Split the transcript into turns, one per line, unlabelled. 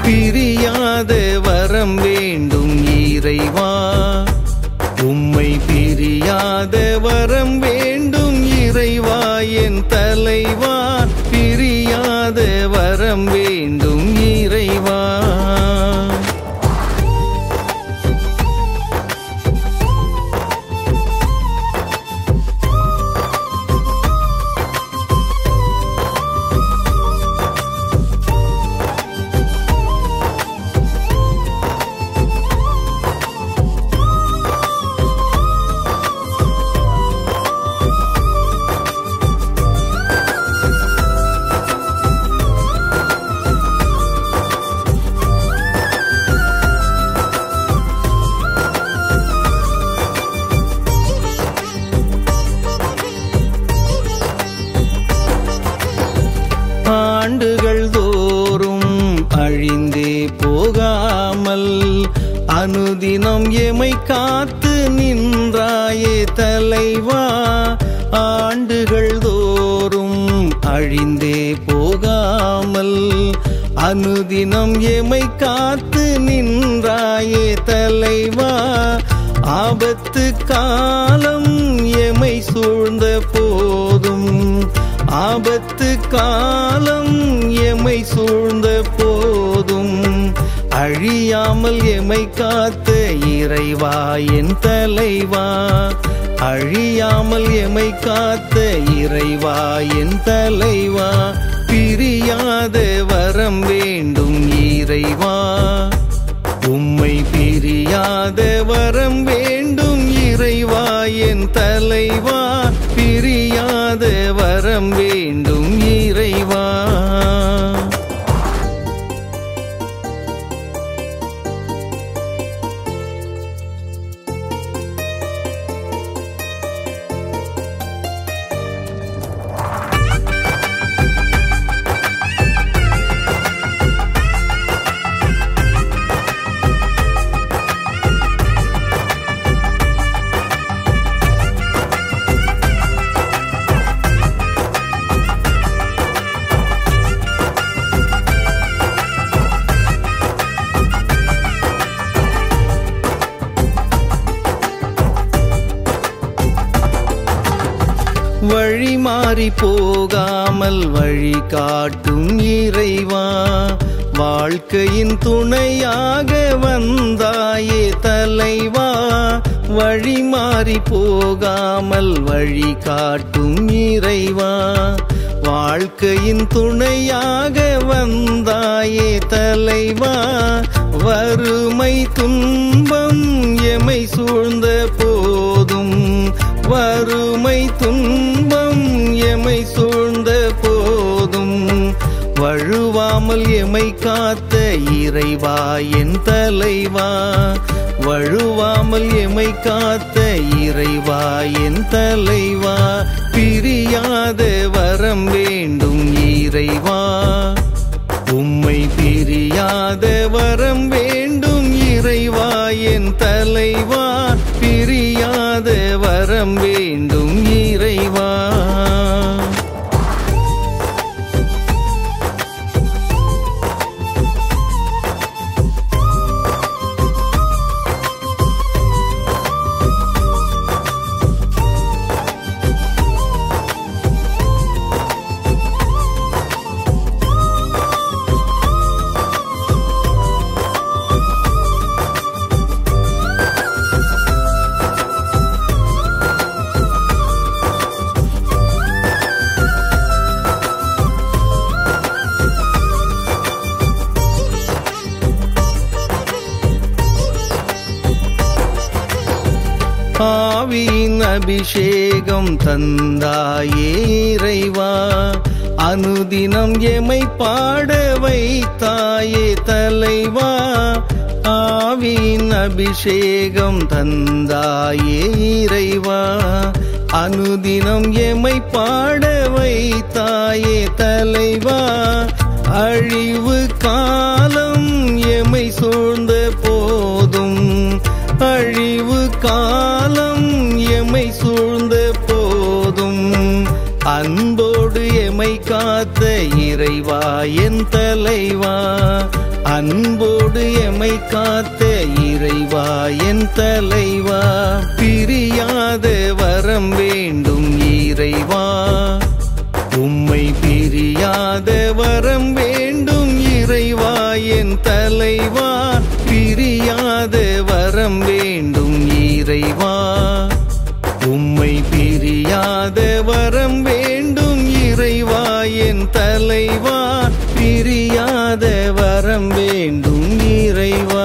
பிரியாத வரம் வேண்டும் இறைவா உம்மை பிரியாத வரம் வேண்டும் இறைவா என் தலைவா பிரியாத வரம் வேண்டும் இறைவா ஆண்டுகள் தோறும் அழிந்தே போகாமல் அனுதினம் எமை காத்து நின்றாயே தலைவா ஆண்டுகள் தோறும் அழிந்தே போகாமல் அனுதினம் எமை காத்து நின்றாயே தலைவா ஆபத்து காலம் எமை சூழ்ந்த போதும் ஆபத்து காலம் எமை சூழ்ந்த போதும் அழியாமல் எமை காத்த இறைவா என் தலைவா அழியாமல் எமை காத்த இறைவா என் தலைவா பிரியாத வரம் வேண்டும் இறைவா உம்மை பிரியாத வரம் வேண்டும் இறைவா என் தலைவா பிரியாத வரம் வேண்டும் இறைவா வழி மாறி போகாமல் வழி காட்டும் இறைவா வாழ்க்கையின் துணையாக வந்தாயே தலைவா வழி மாறி போகாமல் வழி காட்டும் இறைவா வாழ்க்கையின் துணையாக வந்தாயே தலைவா வறுமை துன்பம் எமை சூழ்ந்த போதும் வறுமை துன்பம் எமை சூழ்ந்த போதும் வழுவாமல் எமை காத்த இறைவா என் தலைவா வழுவாமல் எமை காத்த இறைவா என் தலைவா பிரியாத வரம் வேண்டும் இறைவா உம்மை பிரியாத வரம் வேண்டும் இறைவா என் தலைவா பிரியாத வரம் வேண்டும் இறைவா ஆவியின் அபிஷேகம் தந்தாயே இறைவா அனுதினம் எமை பாட வைத்தாயே தலைவா ஆவியின் அபிஷேகம் தந்தாயே இறைவா அனுதினம் எமை பாட வைத்தாயே தலைவா அழிவு காலம் எமை சூழ்ந்த போதும் அழிவு காலம் எமை சூழ்ந்த போதும் அன்போடு எமை காத்த இறைவா என் தலைவா அன்போடு எமை காத்த இறைவா என் தலைவா பிரியாத வரம் வேண்டும் இறைவா உம்மை பிரியாத வரம் வேண்டும் இறைவா என் தலைவா பிரியாத வரம் வேண்டும் இறைவா உம்மை பிரியாத வரம் வேண்டும் இறைவா என் தலைவா பிரியாத வரம் வேண்டும் இறைவா